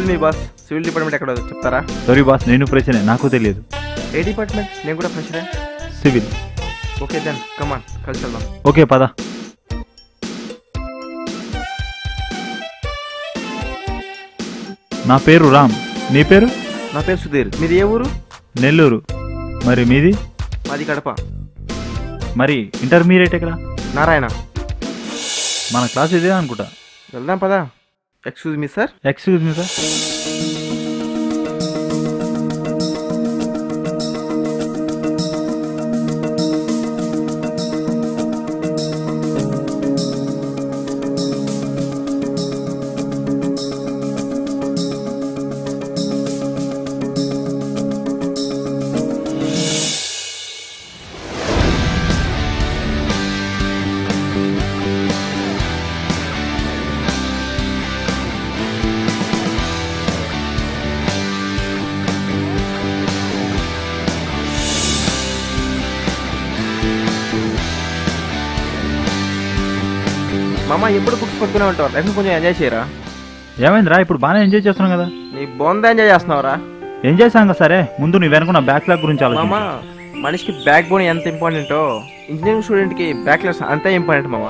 Excuse me boss civil department ఎక్కడ చెప్తారా sorry boss నేను ప్రశ్నే నాకు తెలియదు ఏ డిపార్ట్మెంట్ నేను కూడా ఫ్రెషరే సివిల్ ఓకే దెన్ కమాన్ కలిసి వెళ్దాం ఓకే పద నా పేరు రామ్ నీ పేరు నా పేరు సుధీర్ మీది ఏ ఊరు నెల్లూరు మరి మీది మాది కడప మరి ఇంటర్మీడియట్ ఎక్కడ నారాయణ మన క్లాస్ ఇదే అనుకుంటా వెళ్దాం పదా excuse me sir excuse me sir మామ ఎప్పుడు బుక్స్ పట్టుకునే ఉంటావు లైఫ్ కొంచెం ఎంజాయ్ చేయరా ఏమైందిరా ఇప్పుడు బాగానే ఎంజాయ్ చేస్తున్నాం కదా నీ బొంద ఎంజాయ్ చేస్తున్నావురా ఎంజాయ్ చేసాం కదా సరే ముందు నువ్వు వెనుకున్న బ్యాక్ లాగ్ గురించి మామ ఆలోచించు మనిషికి బ్యాక్ బోన్ ఎంత ఇంపార్టెంటో ఇంజనీరింగ్ స్టూడెంట్కి బ్యాక్ లెస్ అంతే ఇంపార్టెంట్ మామ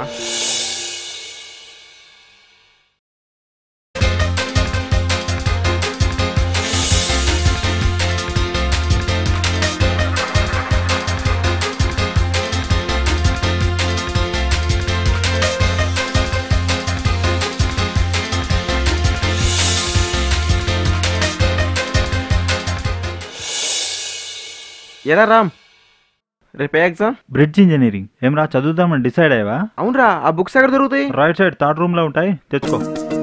ఎరా రామ్ రేపు ఏ ఎగ్జామ్ బ్రిడ్జ్ ఇంజనీరింగ్ ఏమరా చదువుదామని డిసైడ్ అయ్యావా అవునరా ఆ బుక్స్ ఎక్కడ దొరుకుతాయి రైట్ సైడ్ థర్డ్ రూమ్ లో ఉంటాయి తెచ్చుకో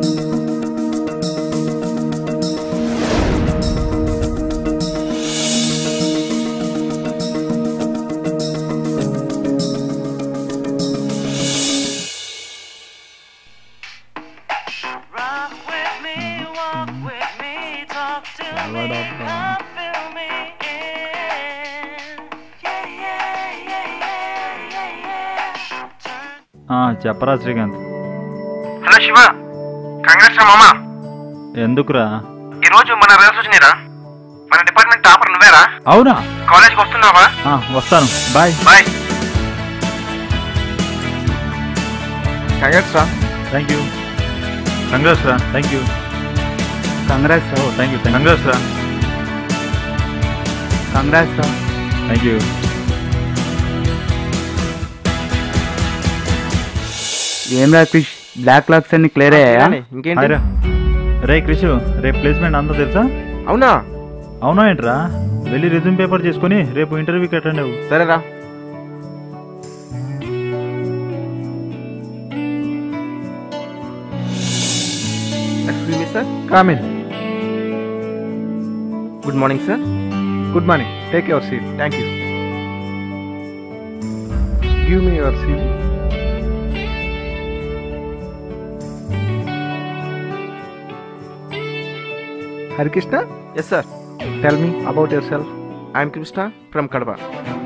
Rock with me, walk with me, talk to me, come fill me in. Yeah, yeah, yeah, yeah, yeah, yeah. Turn ఆ, చెప్పరా శ్రీకాంత్ హలో శివ కంగ్రెస్ రా మామ ఎందుకురా ఈ రోజు మన రిజల్ట్స్ వచ్చినాయిరా మన డిపార్ట్మెంట్ టాపర్ నువ్వేరా అవునా కాలేజ్కి వస్తున్నావా ఆ, వస్తాను బాయ్ బాయ్ కంగ్రాట్స్ రా థ్యాంక్ యూ కంగ్రెస్ రా థ్యాంక్ యూ కంగ్రాట్స్ రా థ్యాంక్ యూ కంగ్రెస్ రా కంగ్రాట్స్ రా థ్యాంక్ యూ ఏం రా క్రిష్ బ్లాక్ లాక్స్ అన్ని క్లియర్ అయ్యాయా ఇంకేంటి హాయ్ రా రే క్రిష్ రేపు ప్లేస్మెంట్ అంతా తెలుసా అవునా అవునా ఏంట్రా వెళ్ళి రిజ్యూమ్ పేపర్ చేసుకొని రేపు ఇంటర్వ్యూకి అటెండ్ అవ్వు సరేరా excuse me sir come in good morning sir good morning take your seat thank you give me your seat Harikrishna yes sir tell me about yourself I'm Krishna from Kadapa